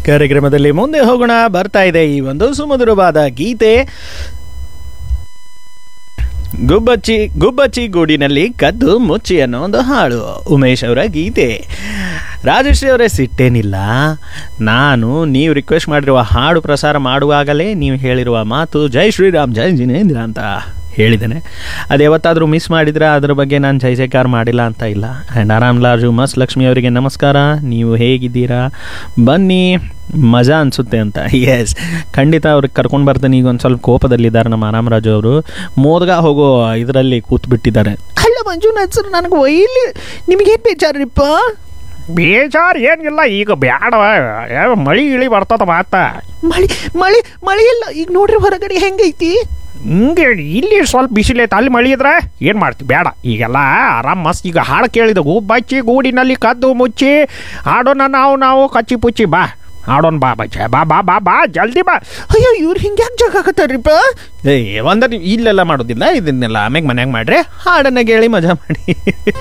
ಕಾರ್ಯಕ್ರಮದಲ್ಲಿ ಮುಂದೆ ಹೋಗೋಣ ಬರ್ತಾ ಇದೆ ಈ ಒಂದು ಸುಮಧುರವಾದ ಗೀತೆ ಗುಬ್ಬಚ್ಚಿ ಗುಬ್ಬಚ್ಚಿ ಗೂಡಿನಲ್ಲಿ ಕದ್ದು ಮುಚ್ಚಿ ಅನ್ನೋ ಒಂದು ಹಾಡು ಉಮೇಶ್ ಅವರ ಗೀತೆ ರಾಜಶ್ರೀ ಅವರೇ ಸಿಟ್ಟೇನಿಲ್ಲ ನಾನು ನೀವು ರಿಕ್ವೆಸ್ಟ್ ಮಾಡಿರುವ ಹಾಡು ಪ್ರಸಾರ ಮಾಡುವಾಗಲೇ ನೀವು ಹೇಳಿರುವ ಮಾತು ಜೈ ಶ್ರೀರಾಮ್ ಜೈ ಜಿನೇಂದ್ರ ಅಂತ ಹೇಳಿದ್ದೇನೆ ಅದು ಯಾವತ್ತಾದರೂ ಮಿಸ್ ಮಾಡಿದರೆ ಅದ್ರ ಬಗ್ಗೆ ನಾನು ಜೈ ಜೈಕಾರ ಮಾಡಿಲ್ಲ ಅಂತ ಇಲ್ಲ ಆ್ಯಂಡ್ ಆರಾಮ್ ಲಾರ್ಜು ಮಸ್ ಲಕ್ಷ್ಮಿ ಅವರಿಗೆ ನಮಸ್ಕಾರ ನೀವು ಹೇಗಿದ್ದೀರಾ ಬನ್ನಿ ಮಜಾ ಅನಿಸುತ್ತೆ ಅಂತ ಎಸ್ ಖಂಡಿತ ಅವ್ರಿಗೆ ಕರ್ಕೊಂಡು ಬರ್ತೀನಿ ಈಗ ಒಂದು ಸ್ವಲ್ಪ ಕೋಪದಲ್ಲಿದ್ದಾರೆ ನಮ್ಮ ಆರಾಮರಾಜು ಅವರು ಮೋದಗ ಹೋಗೋ ಇದರಲ್ಲಿ ಕೂತ್ಬಿಟ್ಟಿದ್ದಾರೆ ಅಲ್ಲ ಮಂಜುನಾಥ್ ಸರ್ ನನಗೆ ಒಯ್ಲಿ ನಿಮಗೇನು ಬೇಜಾರಿಪ್ಪ ಬೇಜಾರು ಏನಿಲ್ಲ ಈಗ ಬ್ಯಾಡ ಯಾವ ಮಳಿ ಇಳಿ ಬರ್ತದ ಮಾತ ಮಳಿ ಮಳಿ ಮಳಿ ಇಲ್ಲ ಈಗ ನೋಡ್ರಿ ಹೊರಗಡೆ ಹೆಂಗೈತಿ ಹಿಂಗೆ ಇಲ್ಲಿ ಸ್ವಲ್ಪ ಬಿಸಿಲೈತೆ ಅಲ್ಲಿ ಮಳಿ ಇದ್ರೆ ಏನು ಮಾಡ್ತಿ ಬೇಡ ಈಗೆಲ್ಲ ಆರಾಮ್ ಮಸ್ತ್ ಈಗ ಹಾಡು ಕೇಳಿದ ಬಚ್ಚಿ ಗೂಡಿನಲ್ಲಿ ಕದ್ದು ಮುಚ್ಚಿ ಹಾಡೋಣ ನಾವು ನಾವು ಕಚ್ಚಿ ಪುಚ್ಚಿ ಬಾ ಹಾಡೋಣ ಬಾ ಬಚ್ಚ ಬಾ ಬಾ ಬಾ ಬಾ ಜಲ್ದಿ ಬಾ ಅಯ್ಯೋ ಇವ್ರು ಹಿಂಗೆ ಯಾಕೆ ಜಾಗ ಹಾಕತ್ತಾರ್ರಿಪ್ಪ ಏ ಒಂದ ಇಲ್ಲೆಲ್ಲ ಮಾಡೋದಿಲ್ಲ ಇದನ್ನೆಲ್ಲ ಆಮ್ಯಾಗ ಮನ್ಯಾಗ ಮಾಡ್ರಿ ಹಾಡನ್ನ ಕೇಳಿ ಮಜಾ ಮಾಡಿ